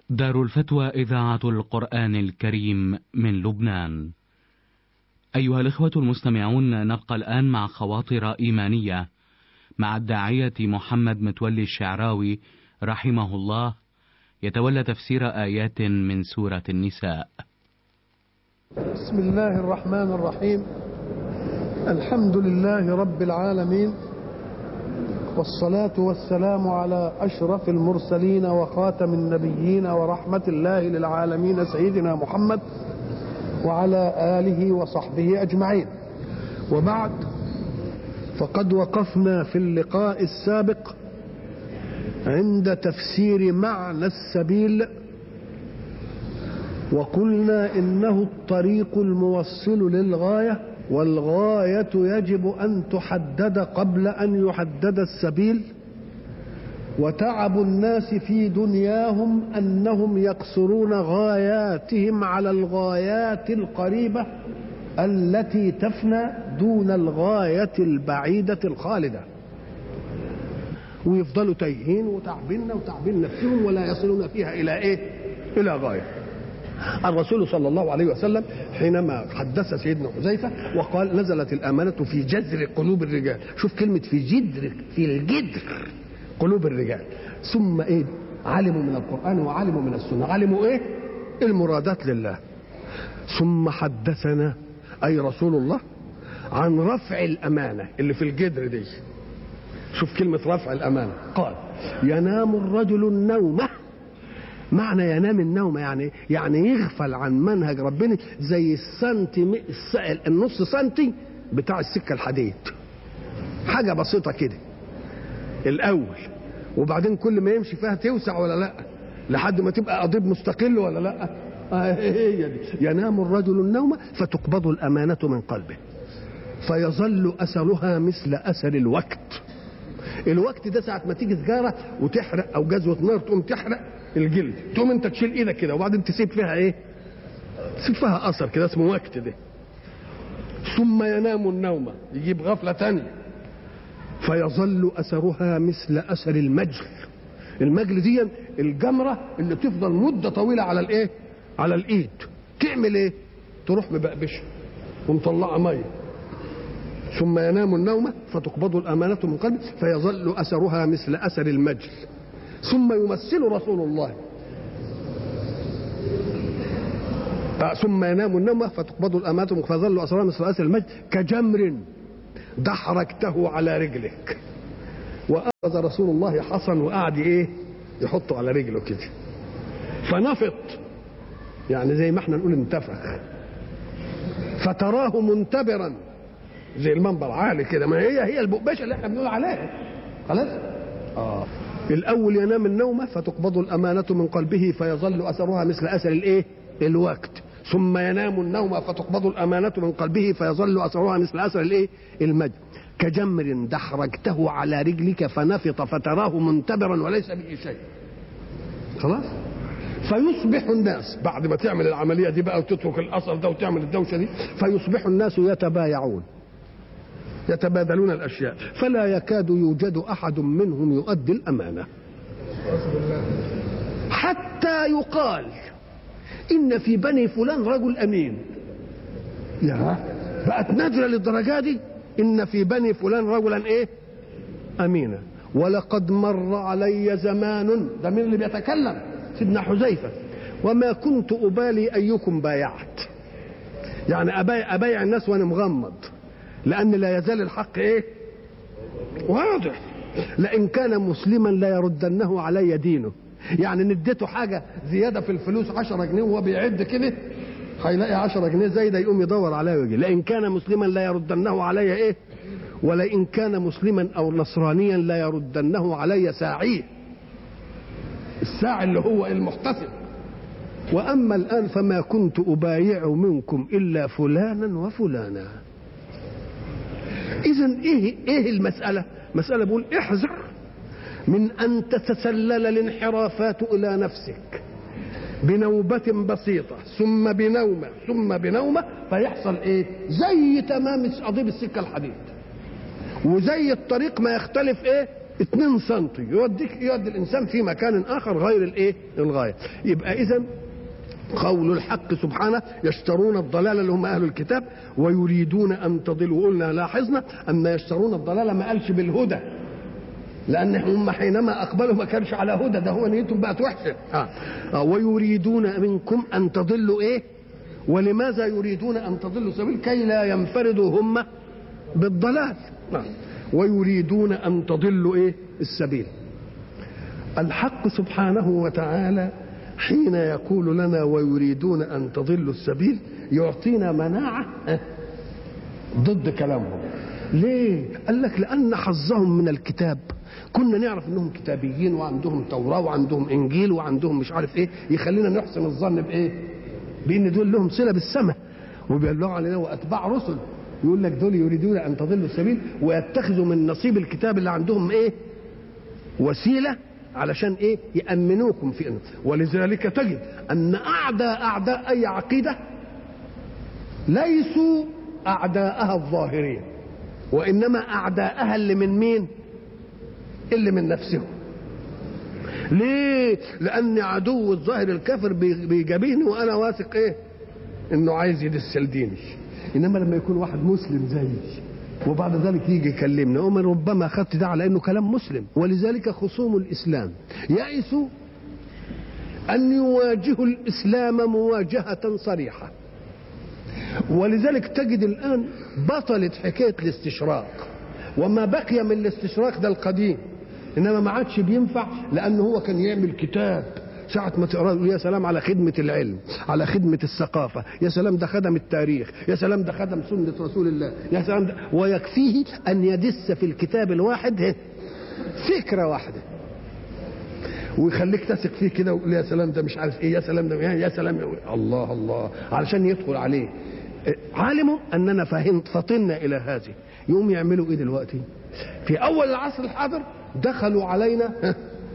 دار الفتوى إذاعة القرآن الكريم من لبنان. أيها الإخوة المستمعون نبقى الآن مع خواطر إيمانية مع الداعية محمد متولي الشعراوي رحمه الله يتولى تفسير آيات من سورة النساء. بسم الله الرحمن الرحيم الحمد لله رب العالمين والصلاة والسلام على أشرف المرسلين وخاتم النبيين ورحمة الله للعالمين سيدنا محمد وعلى آله وصحبه أجمعين وبعد فقد وقفنا في اللقاء السابق عند تفسير معنى السبيل وقلنا إنه الطريق الموصل للغاية والغاية يجب أن تحدد قبل أن يحدد السبيل وتعب الناس في دنياهم أنهم يقصرون غاياتهم على الغايات القريبة التي تفنى دون الغاية البعيدة الخالدة ويفضلوا تايهين وتعبين وتعبين نفسهم ولا يصلون فيها إلى إيه؟ إلى غاية الرسول صلى الله عليه وسلم حينما حدث سيدنا حذيفه وقال نزلت الامانه في جذر قلوب الرجال شوف كلمه في جذر في الجذر قلوب الرجال ثم ايه علموا من القران وعلموا من السنه علموا ايه المرادات لله ثم حدثنا اي رسول الله عن رفع الامانه اللي في الجدر دي شوف كلمه رفع الامانه قال ينام الرجل النومه معنى ينام النوم يعني يعني يغفل عن منهج ربنا زي السنتي النص سنتي بتاع السكه الحديد حاجه بسيطه كده الاول وبعدين كل ما يمشي فيها توسع ولا لا لحد ما تبقى قضيب مستقل ولا لا آه هي دي ينام الرجل النوم فتقبض الامانه من قلبه فيظل اثرها مثل اثر الوقت الوقت ده ساعه ما تيجي سجاره وتحرق او جزوه نار تقوم تحرق الجلد تقوم انت تشيل ايدك كده وبعدين تسيب فيها ايه تسيب فيها اثر كده اسمه وقت ده ثم ينام النوم يجيب غفله تانية فيظل اثرها مثل اثر المجل المجل دي الجمره اللي تفضل مده طويله على الايه على الايد تعمل ايه تروح مبقبشه ومطلعه ميه ثم ينام النوم فتقبض الامانه من قلبه فيظل اثرها مثل اثر المجل ثم يمثل رسول الله ثم ينام النوم فتقبض الأمات فظل أسرار مثل أسر المجد كجمر دحرجته على رجلك وأخذ رسول الله حصن وقعد إيه يحطه على رجله كده فنفط يعني زي ما احنا نقول انتفخ فتراه منتبرا زي المنبر عالي كده ما هي هي البقبشه اللي احنا بنقول عليها خلاص اه الاول ينام النوم فتقبض الامانه من قلبه فيظل اثرها مثل اثر الايه الوقت ثم ينام النوم فتقبض الامانه من قلبه فيظل اثرها مثل اثر الايه المجد كجمر دحرجته على رجلك فنفط فتراه منتبرا وليس به شيء خلاص فيصبح الناس بعد ما تعمل العمليه دي بقى وتترك الاثر ده وتعمل الدوشه دي فيصبح الناس يتبايعون يتبادلون الاشياء فلا يكاد يوجد احد منهم يؤدي الامانه حتى يقال ان في بني فلان رجل امين يا بقت نادره للدرجه دي ان في بني فلان رجلا ايه امينا ولقد مر علي زمان ده مين اللي بيتكلم سيدنا حذيفه وما كنت ابالي ايكم بايعت يعني ابايع, أبايع الناس وانا مغمض لأن لا يزال الحق إيه؟ واضح لئن كان مسلما لا يردنه علي دينه يعني نديته حاجة زيادة في الفلوس 10 جنيه وهو بيعد كده هيلاقي 10 جنيه زايدة يقوم يدور عليها ويجي لئن كان مسلما لا يردنه علي إيه؟ ولئن كان مسلما أو نصرانيا لا يردنه علي ساعيه الساعي اللي هو المحتسب وأما الآن فما كنت أبايع منكم إلا فلانا وفلانا اذا ايه ايه المساله مساله بقول احذر من ان تتسلل الانحرافات الى نفسك بنوبة بسيطة ثم بنومة ثم بنومة فيحصل ايه زي تمام قضيب السكة الحديد وزي الطريق ما يختلف ايه 2 سم يوديك يودي الانسان في مكان اخر غير الايه الغايه يبقى اذا قول الحق سبحانه يشترون الضلال اللي هم اهل الكتاب ويريدون ان تضلوا وقلنا لاحظنا ان يشترون الضلال ما قالش بالهدى لان هم حينما اقبلوا ما كانش على هدى ده هو نيتهم بقت وحشه آه. آه. ويريدون منكم ان تضلوا ايه ولماذا يريدون ان تضلوا سبيل كي لا ينفردوا هم بالضلال آه. ويريدون ان تضلوا ايه السبيل الحق سبحانه وتعالى حين يقول لنا ويريدون ان تضلوا السبيل يعطينا مناعه ضد كلامهم ليه قال لك لان حظهم من الكتاب كنا نعرف انهم كتابيين وعندهم توراه وعندهم انجيل وعندهم مش عارف ايه يخلينا نحسن الظن بايه بان دول لهم صله بالسماء وبيبلغوا علينا واتباع رسل يقول لك دول يريدون ان تضلوا السبيل ويتخذوا من نصيب الكتاب اللي عندهم ايه وسيله علشان ايه يامنوكم في إنه. ولذلك تجد ان اعداء اعداء اي عقيده ليسوا اعداءها الظاهرين وانما اعداءها اللي من مين اللي من نفسهم ليه لان عدو الظاهر الكافر بيجابهني وانا واثق ايه انه عايز يدس ديني انما لما يكون واحد مسلم زيي وبعد ذلك يجي يكلمنا ومن ربما اخذت ده على انه كلام مسلم ولذلك خصوم الاسلام يئسوا ان يواجهوا الاسلام مواجهه صريحه ولذلك تجد الان بطلت حكايه الاستشراق وما بقي من الاستشراق ده القديم انما ما عادش بينفع لانه هو كان يعمل كتاب ساعة ما تقرا يا سلام على خدمة العلم، على خدمة الثقافة، يا سلام ده خدم التاريخ، يا سلام ده خدم سنة رسول الله، يا سلام ده ويكفيه أن يدس في الكتاب الواحد فكرة واحدة. ويخليك تثق فيه كده ويقول يا سلام ده مش عارف ايه يا سلام ده يا سلام الله الله علشان يدخل عليه علموا اننا فهمت فطنا الى هذه يقوم يعملوا ايه دلوقتي في اول العصر الحاضر دخلوا علينا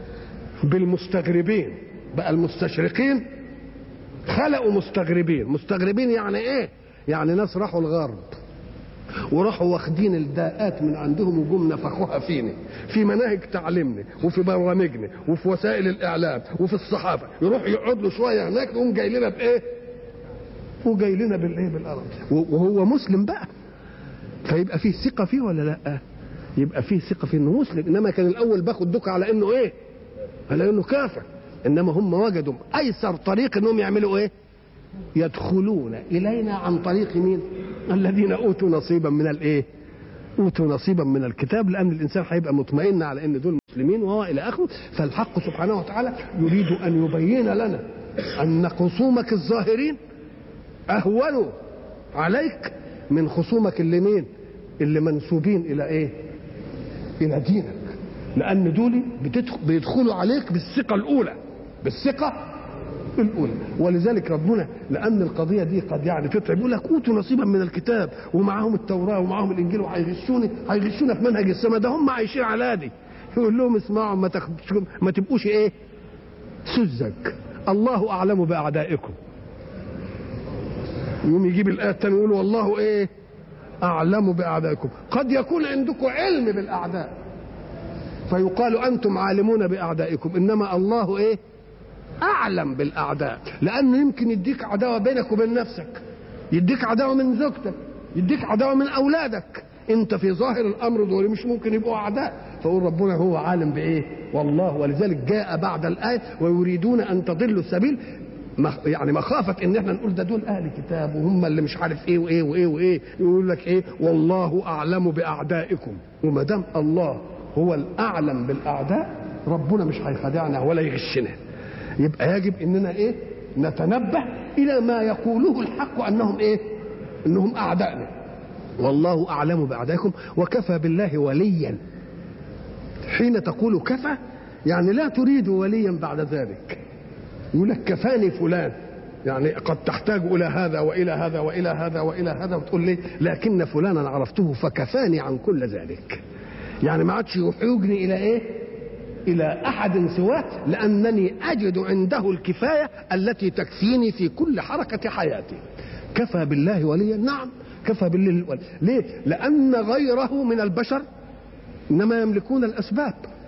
بالمستغربين بقى المستشرقين خلقوا مستغربين مستغربين يعني ايه يعني ناس راحوا الغرب وراحوا واخدين الداءات من عندهم وجم نفخوها فينا في مناهج تعليمنا وفي برامجنا وفي وسائل الاعلام وفي الصحافه يروح يقعد له شويه هناك يقوم جاي لنا بايه؟ وجاي لنا بالايه؟ بالارض وهو مسلم بقى فيبقى فيه ثقه فيه ولا لا؟ يبقى فيه ثقه فيه انه مسلم انما كان الاول باخد دكه على انه ايه؟ على انه كافر انما هم وجدوا ايسر طريق انهم يعملوا ايه؟ يدخلون الينا عن طريق مين؟ الذين اوتوا نصيبا من الايه؟ اوتوا نصيبا من الكتاب لان الانسان هيبقى مطمئن على ان دول مسلمين وهو الى اخره فالحق سبحانه وتعالى يريد ان يبين لنا ان خصومك الظاهرين اهون عليك من خصومك اللي مين؟ اللي منسوبين الى ايه؟ الى دينك لان دول بيدخلوا عليك بالثقه الاولى بالثقه الاولى ولذلك ربنا لان القضيه دي قد يعني تتعب يقول لك اوتوا نصيبا من الكتاب ومعاهم التوراه ومعاهم الانجيل وهيغشوني هيغشونا في منهج السماء ده هم عايشين على دي يقول لهم اسمعوا ما ما تبقوش ايه سذج الله اعلم باعدائكم يقوم يجيب الايه الثانيه يقول والله ايه اعلم باعدائكم قد يكون عندكم علم بالاعداء فيقال انتم عالمون باعدائكم انما الله ايه اعلم بالاعداء لانه يمكن يديك عداوه بينك وبين نفسك يديك عداوه من زوجتك يديك عداوه من اولادك انت في ظاهر الامر دول مش ممكن يبقوا اعداء فقول ربنا هو عالم بايه والله ولذلك جاء بعد الايه ويريدون ان تضلوا السبيل يعني مخافة ان احنا نقول ده دول اهل كتاب وهم اللي مش عارف ايه وايه وايه وايه يقول لك ايه والله اعلم باعدائكم وما دام الله هو الاعلم بالاعداء ربنا مش هيخدعنا ولا يغشنا يبقى يجب اننا ايه نتنبه الى ما يقوله الحق انهم ايه انهم اعدائنا والله اعلم باعدائكم وكفى بالله وليا حين تقول كفى يعني لا تريد وليا بعد ذلك يقول لك كفاني فلان يعني قد تحتاج الى هذا والى هذا والى هذا والى هذا وتقول لي لكن فلانا عرفته فكفاني عن كل ذلك يعني ما عادش يحوجني الى ايه الى احد سواه لانني اجد عنده الكفايه التي تكفيني في كل حركه حياتي كفى بالله وليا نعم كفى بالله وليا ليه لان غيره من البشر انما يملكون الاسباب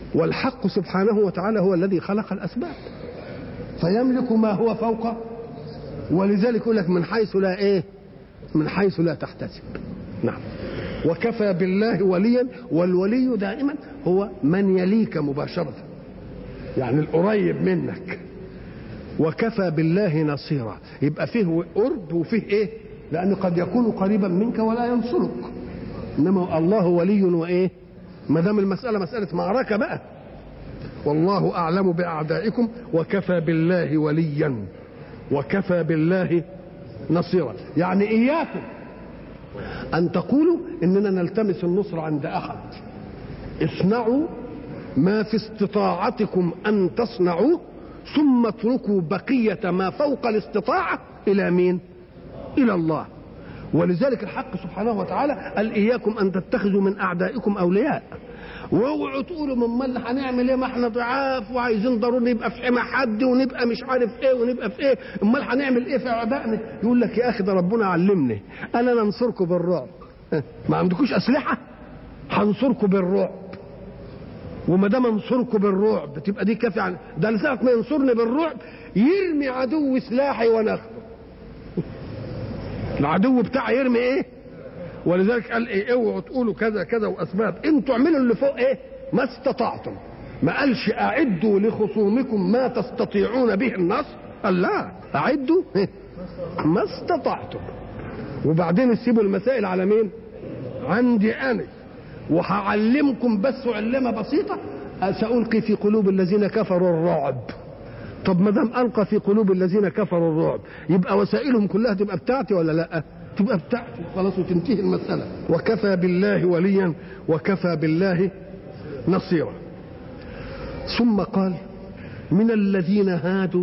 والحق سبحانه وتعالى هو الذي خلق الاسباب فيملك ما هو فوق ولذلك يقول لك من حيث لا ايه من حيث لا تحتسب نعم وكفى بالله وليا والولي دائما هو من يليك مباشرة يعني القريب منك وكفى بالله نصيرا يبقى فيه قرب وفيه ايه لأنه قد يكون قريبا منك ولا ينصرك إنما الله ولي وإيه ما دام المسألة مسألة معركة بقى والله أعلم بأعدائكم وكفى بالله وليا وكفى بالله نصيرا يعني إياكم أن تقولوا إننا نلتمس النصر عند أحد اصنعوا ما في استطاعتكم أن تصنعوه ثم اتركوا بقية ما فوق الاستطاعة إلى مين؟ إلى الله ولذلك الحق سبحانه وتعالى قال إياكم أن تتخذوا من أعدائكم أولياء واوعوا تقولوا من مال هنعمل ايه ما احنا ضعاف وعايزين ضروري نبقى في حمى حد ونبقى مش عارف ايه ونبقى في ايه امال هنعمل ايه في اعدائنا يقول لك يا اخي ده ربنا علمني انا ننصركم بالرعب ما عندكوش اسلحه هنصركم بالرعب وما دام انصركم بالرعب تبقى دي كافيه عن ده لساعه ما ينصرني بالرعب يرمي عدو سلاحي وناخده العدو بتاعي يرمي ايه ولذلك قال ايه اوعوا تقولوا كذا كذا واسباب انتوا اعملوا اللي فوق ايه ما استطعتم ما قالش اعدوا لخصومكم ما تستطيعون به النصر قال لا اعدوا إيه؟ ما استطعتم وبعدين سيبوا المسائل على مين عندي انا وهعلمكم بس علمه بسيطه سالقي في قلوب الذين كفروا الرعب طب ما دام القى في قلوب الذين كفروا الرعب يبقى وسائلهم كلها تبقى بتاعتي ولا لا تبقى بتاعتي خلاص وتنتهي المساله وكفى بالله وليا وكفى بالله نصيرا ثم قال من الذين هادوا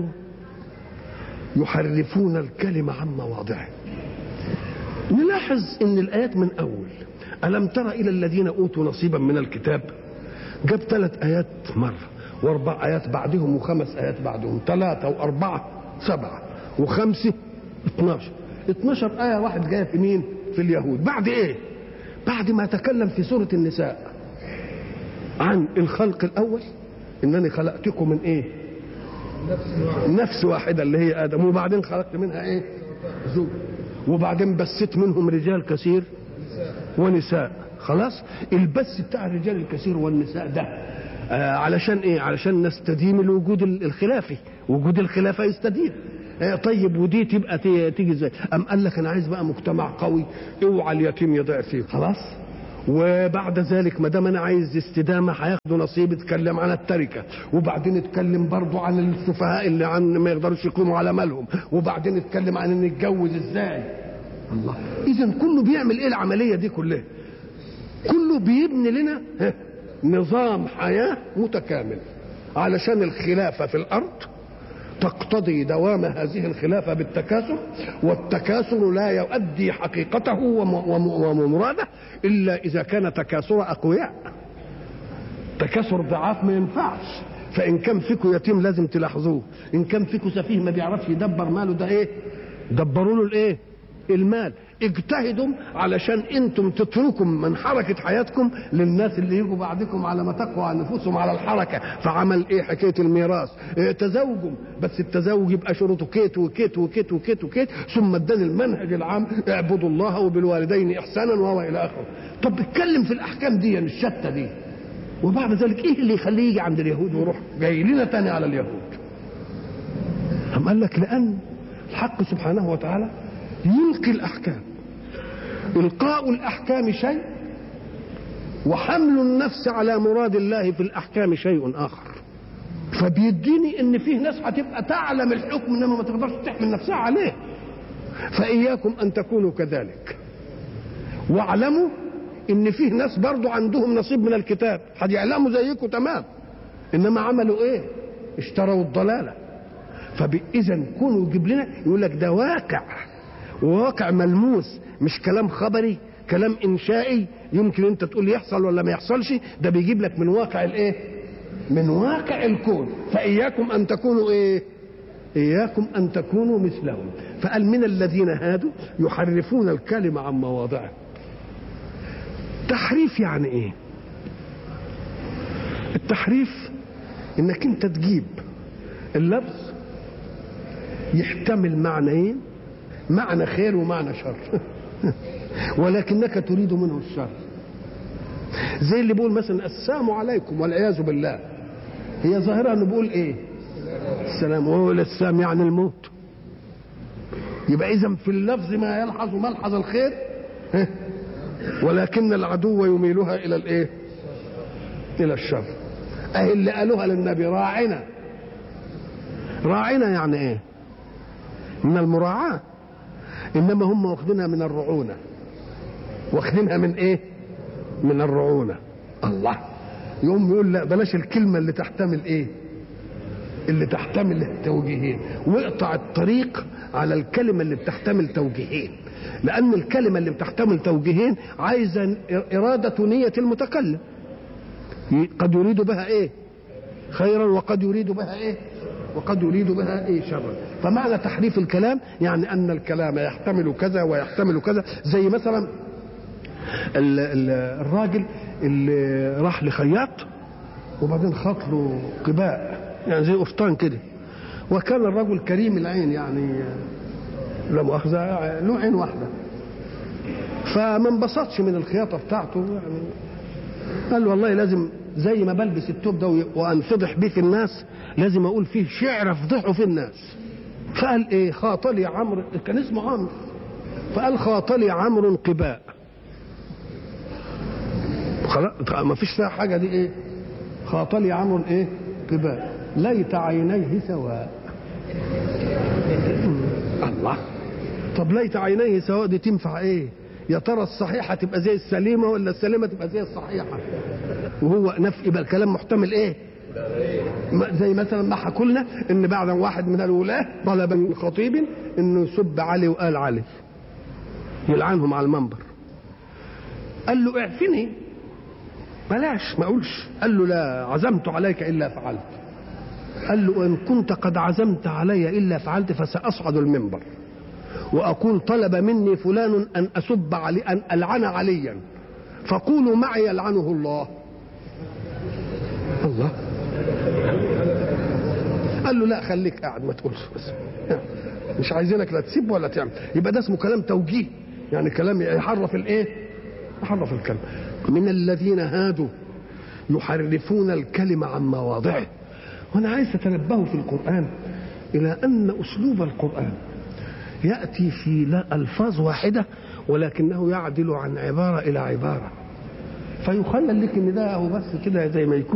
يحرفون الكلم عن مواضعه نلاحظ ان الايات من اول الم تر الى الذين اوتوا نصيبا من الكتاب جاب ثلاث ايات مره واربع ايات بعدهم وخمس ايات بعدهم ثلاثه واربعه سبعه وخمسه 12 12 آية واحد جاية في مين؟ في اليهود بعد إيه؟ بعد ما تكلم في سورة النساء عن الخلق الأول إنني خلقتكم من إيه؟ نفس واحدة اللي هي آدم وبعدين خلقت منها إيه؟ زوج وبعدين بثت منهم رجال كثير ونساء خلاص البث بتاع الرجال الكثير والنساء ده آه علشان ايه علشان نستديم الوجود الخلافي وجود الخلافه يستديم طيب ودي تبقى تيجي ازاي؟ أم قال لك أنا عايز بقى مجتمع قوي اوعى اليتيم يضيع فيه خلاص؟ وبعد ذلك ما دام انا عايز استدامه هياخدوا نصيب اتكلم عن التركه وبعدين اتكلم برضو عن السفهاء اللي عن ما يقدروش يقوموا على مالهم وبعدين اتكلم عن ان نتجوز ازاي الله اذا كله بيعمل ايه العمليه دي كلها كله بيبني لنا نظام حياه متكامل علشان الخلافه في الارض تقتضي دوام هذه الخلافة بالتكاثر والتكاثر لا يؤدي حقيقته ومراده إلا إذا كان تكاثر أقوياء تكاثر ضعاف ما ينفعش فإن كان فيكم يتيم لازم تلاحظوه إن كان فيكم سفيه ما بيعرفش يدبر ماله ده إيه دبروا له الإيه المال اجتهدوا علشان انتم تتركوا من حركة حياتكم للناس اللي يجوا بعدكم على ما تقوى على نفوسهم على الحركة فعمل ايه حكاية الميراث اه تزوجوا بس التزوج يبقى شروطه كيت وكيت وكيت وكيت وكيت ثم اداني المنهج العام اعبدوا الله وبالوالدين احسانا وهو الى اخره طب اتكلم في الاحكام دي الشتى دي وبعد ذلك ايه اللي يخليه يجي عند اليهود ويروح جاي لنا تاني على اليهود أم قال لك لأن الحق سبحانه وتعالى يلقي الأحكام إلقاء الأحكام شيء وحمل النفس على مراد الله في الأحكام شيء آخر فبيديني ان فيه ناس هتبقى تعلم الحكم انما ما تقدرش تحمل نفسها عليه فاياكم ان تكونوا كذلك واعلموا ان فيه ناس برضو عندهم نصيب من الكتاب هيعلموا زيكم تمام انما عملوا ايه اشتروا الضلاله فاذا كونوا يجيب لنا يقول لك ده واقع واقع ملموس مش كلام خبري كلام انشائي يمكن انت تقول يحصل ولا ما يحصلش ده بيجيب لك من واقع الايه من واقع الكون فاياكم ان تكونوا ايه اياكم ان تكونوا مثلهم فقال من الذين هادوا يحرفون الكلمه عن مواضعه تحريف يعني ايه التحريف انك انت تجيب اللفظ يحتمل معنيين معنى خير ومعنى شر ولكنك تريد منه الشر زي اللي بيقول مثلا السلام عليكم والعياذ بالله هي ظاهره انه بيقول ايه السلام وهو السلام يعني الموت يبقى اذا في اللفظ ما يلحظ ملحظ الخير ولكن العدو يميلها الى الايه الى الشر اهي اللي قالوها للنبي راعنا راعنا يعني ايه من المراعاة انما هم واخدينها من الرعونة واخدينها من ايه من الرعونة الله يقوم يقول لا بلاش الكلمة اللي تحتمل ايه اللي تحتمل التوجيهين واقطع الطريق على الكلمة اللي بتحتمل توجيهين لأن الكلمة اللي بتحتمل توجيهين عايزة إرادة نية المتكلم قد يريد بها إيه خيرا وقد يريد بها إيه وقد يريد بها إيه شرا فمعنى تحريف الكلام يعني أن الكلام يحتمل كذا ويحتمل كذا زي مثلا ال ال الراجل اللي راح لخياط وبعدين خط له قباء يعني زي قفطان كده وكان الرجل كريم العين يعني لا مؤاخذة له عين واحدة فما انبسطش من الخياطة بتاعته يعني قال له والله لازم زي ما بلبس التوب ده وانفضح بيه في الناس لازم اقول فيه شعر افضحه في الناس فقال ايه خاطلي عمرو كان اسمه عمرو فقال خاطلي عمرو قباء خلاص ما فيش فيها حاجه دي ايه خاطلي عمرو ايه قباء ليت عينيه سواء الله طب ليت عينيه سواء دي تنفع ايه يا ترى الصحيحه تبقى زي السليمه ولا السليمه تبقى زي الصحيحه وهو نف يبقى الكلام محتمل ايه زي مثلا ما حكوا لنا ان بعد واحد من الولاه طلب من خطيب انه يسب علي وقال علي يلعنهم على المنبر قال له اعفني بلاش ما اقولش قال له لا عزمت عليك الا فعلت قال له ان كنت قد عزمت علي الا فعلت فساصعد المنبر واقول طلب مني فلان ان اسب علي ان العن عليا فقولوا معي يلعنه الله الله قال له لا خليك قاعد ما تقولش بس مش عايزينك لا تسيب ولا تعمل يبقى ده اسمه كلام توجيه يعني كلام يحرف الايه يحرف الكلام من الذين هادوا يحرفون الكلمة عن مواضعه وانا عايز تتنبهوا في القرآن الى ان اسلوب القرآن يأتي في لا ألفاظ واحدة ولكنه يعدل عن عبارة إلى عبارة فيخيل لك ان ده هو بس كده زي ما يكون